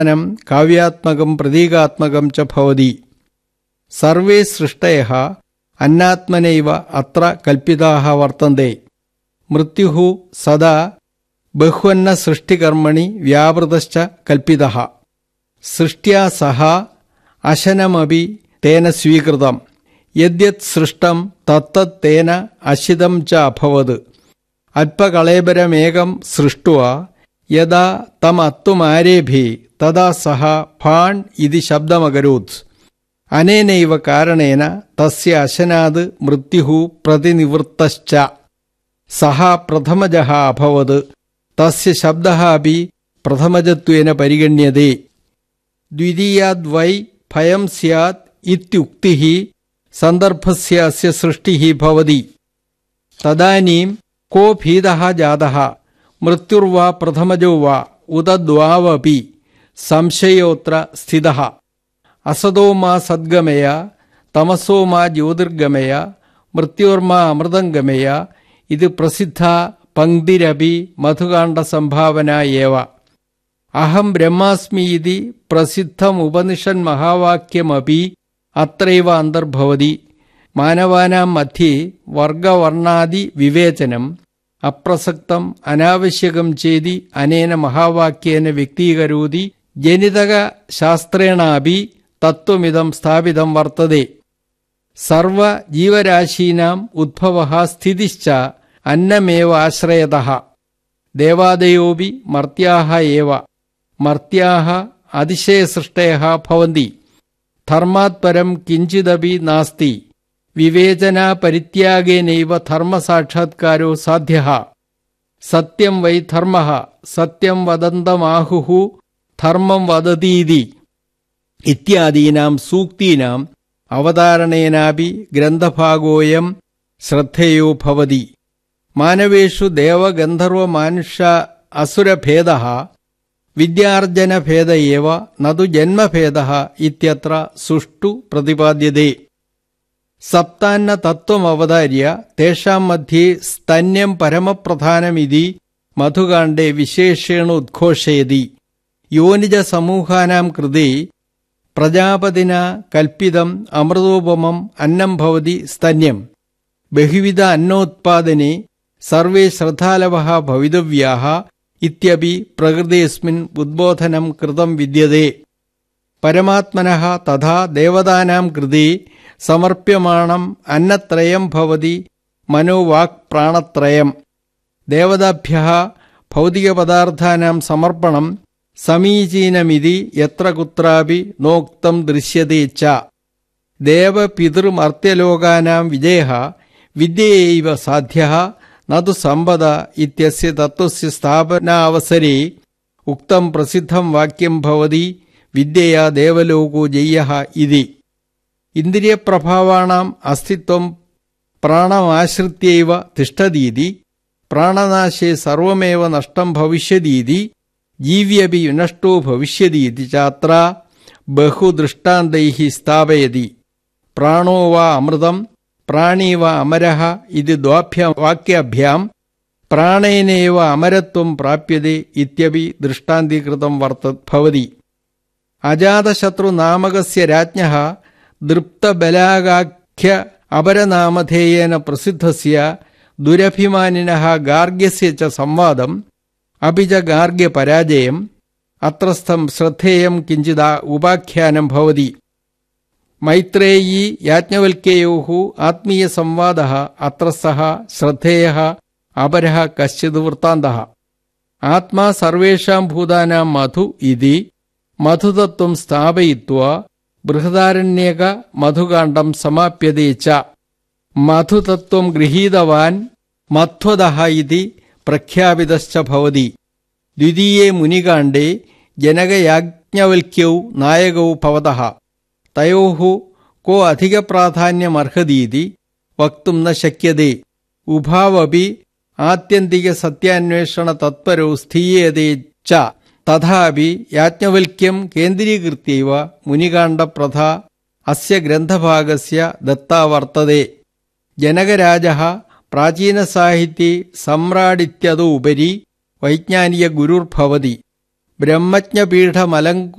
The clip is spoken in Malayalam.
നം കാവ്യാത്മകം പ്രതീകാത്മകം ച ഭവതി സർവേ സൃഷ്ടയ അന്നാത്മനൈവ അത്ര കൽപ്പിതാः വർത്തന്തെ മൃത്യുഃ സദാ ബഹ്വന്ന സൃഷ്ടികർമ്മണി വ്യാപൃതശ്ച കൽപ്പിതः സൃഷ്ട്യാ സഹ അശനമപി തേന സ്വീകൃതം യദ്യത് സൃഷ്ടം തത്തത് തേന അശിതം ച അഭവത് അല്പകളേബരമേകം സൃഷ്ടുവ യഥാ തമത്തുമാരേഭി തഥാ സഹ ഫാൺ ഇതി ശബ്ദമകരോത് അനേനൈവ കാരണേന തസ്യ അശനാത് മൃത്യു പ്രതിനിവൃത്തശ്ച സഹ പ്രഥമജഃ അഭവത് തസ്യ ശബ്ദഃ അപി പ്രഥമജത്വേന പരിഗണ്യതേ ദ്വിതീയാദ്വൈ ഭയം സ്യാത് ഇത്യുക്തിഃ സന്ദർഭസ്യ അസ്യ സൃഷ്ടിഃ ഭവതി തദാനീം കോ ഭീതഃ ജാതഃ മൃത്യുർവാ പ്രഥമജോ വാ ഉത ദ്വാവപി സംശയോത്ര സ്ഥിതഃ അസതോ മാ സദ്ഗമയ തമസോ മാ ജ്യോതിർഗമയ മൃത്യോർമാ അമൃതം ഗമയ ഇത് പ്രസിദ്ധ പങ്ക്തിരപി മധുകാണ്ഡ സംഭാവന ഏവ അഹം ബ്രഹ്മാസ്മി ഇതി പ്രസിദ്ധമുപനിഷൻ മഹാവാക്യമപി അത്രൈവ അന്തർഭവതി മാനവാനാം മധ്യേ വർഗവർണാദി വിവേചനം അപ്രസക്തം അനാവശ്യകം ചേതി അനേന മഹാവാക്യേന വ്യക്തീകരോതി ജനിതക ശാസ്ത്രേണാപി തത്വമിതം സ്ഥാപിതം വർത്തതെ സർവ ജീവരാശീനാം ഉദ്ഭവ സ്ഥിതിശ്ച അന്നമേവ ആശ്രയത ദേവാദയോപി മർത്യാഹ ഏവ മർത്യാഹ അതിശയസൃഷ്ടയ ഭവന്തി ധർമാത് പരം കിഞ്ചിദപി നാസ്തി വിവേചനാ പരിത്യാഗേനൈവ ധർമ്മസാക്ഷാത്കാരോ സാധ്യ സത്യം വൈ ധർമ്മ സത്യം വദന്തമാഹുഹു ധർമ്മം വദതീതി ഇത്യാദീനാം സൂക്തീനാം അവതാരണേനാപി ഗ്രന്ഥഭാഗോയം ശ്രദ്ധേയോ ഭവതി മാനവേഷു ദേവഗന്ധർവമാനുഷ അസുരഭേദ വിദ്യാർജനഭേദ ഏവ നതു ജന്മഭേദ ഇത്യത്ര സുഷ്ടു പ്രതിപാദ്യതേ സപ്താന്ന തത്വമവതാര്യ തേഷാം മധ്യേ സ്തന്യം പരമപ്രധാനമിതി മധുകാണ്ഡേ വിശേഷേണ ഉദ്ഘോഷയതി യോനിജ സമൂഹാനാം കൃതേ പ്രജാപതിന കൽപ്പിതം അമൃതോപമം അന്നം ഭവതി സ്തന്യം ബഹുവിധ അന്നോത്പാദനെ സർവേ ശ്രദ്ധാലവ ഭവിതവ്യാ ഇത്യപി പ്രകൃതിസ്മിൻ ഉദ്ബോധനം കൃതം വിദ്യതേ പരമാത്മന തഥാ ദേവതാനാം കൃതി സമർപ്യമാണം അന്നത്രയം ഭവതി മനോവാക് പ്രാണത്രയം ദേവതാഭ്യ ഭൗതികപദാർത്ഥാനാം സമർപ്പണം സമീചീനമിതി യത്ര കുത്രാപി നോക്തം ദൃശ്യത്തെ ച ദേവപിതൃമർത്യലോകാനാം വിജയ വിദ്യയൈവ സാധ്യ നതു സമ്പദ ഇത്യസ്യ തത്വസ്യ സ്ഥാപനാവസരെ ഉക്തം പ്രസിദ്ധം വാക്യം ഭവതി വിദ്യയാ ദേവലോകോ ജയ്യ ഇതി ഇന്ദ്രിയപ്രഭാവാണാം അസ്തിത്വം പ്രാണമാശ്രിത്യൈവ തിഷ്ഠതീതി പ്രാണനാശേ സർവമേവ നഷ്ടം ഭവിഷ്യതീതി ജീവ്യപി വിനഷ്ടോ ഭവിഷ്യതീതി ചാത്ര ബഹുദൃഷ്ടാന്തൈ സ്ഥാപയതി പ്രാണോ വാ അമൃതം പ്രാണീ വാ അമരഃ ഇത് ദ്വാഭ്യ വാക്യാഭ്യാം പ്രാണേനേവ അമരത്വം പ്രാപ്യത്തെ ഇത്യപി ദൃഷ്ടാന്തീകൃതം വർത്ത ഭവതി അജാതശത്രുനാമകസ്യ രാജ്ഞഃ ദൃപ്തബലാകാഖ്യ അപരനാമധേയേന പ്രസിദ്ധസ്യ ദുരഭിമാനിനഃ ഗാർഗ്യസ്യ ച സംവാദം അപി ച ഗാർഗ്യപരാജയം അത്രസ്ഥം ശ്രദ്ധേയം കിഞ്ചിത ഉപാഖ്യാനം ഭവതി മൈത്രേയീ യാജ്ഞവൽക്യയോ ആത്മീയസംവാദ അത്ര സഹ ശ്രദ്ധേയ അപര കശ്ചിത് വൃത്താന്ത ആത്മാ സർവേഷാം ഭൂതാനാം മധു ഇതി മധുതത്വം സ്ഥാപയിത്വ ബൃഹദാരണ്യക മധുകാണ്ഡം സമാപ്യതേ ച മധുതത്വം ഗൃഹീതവാൻ മധ്വത ഇതി പ്രഖ്യാപിതശ്ച ഭവതി ദ്വിതീയേ മുനികാണ്ഡേ ജനകയാജ്ഞവൽക്യൗ നായകൗ ഭവതഃ തയോः കോ അധികപ്രാധാന്യമർഹതീതി വക്തും ന ശക്യത്തെ ഉഭാവപി ആത്യന്തികസത്യാന്വേഷണ തത്പരോ സ്ഥീയതേ ച തഥാപി യാജ്ഞവൽക്യം കേന്ദ്രീകൃത്യൈവ മുനികാണ്ഡപ്രഥ അസ്യ ഗ്രന്ഥഭാഗസ്യ ദത്താ വർത്തതെ ജനകരാജः പ്രാചീനസാഹിത്യേ സമ്രാടിത്യതോ ഉപരി വൈജ്ഞാനിക ഗുരുർഭവതി ബ്രഹ്മജ്ഞപീഠമലങ്കു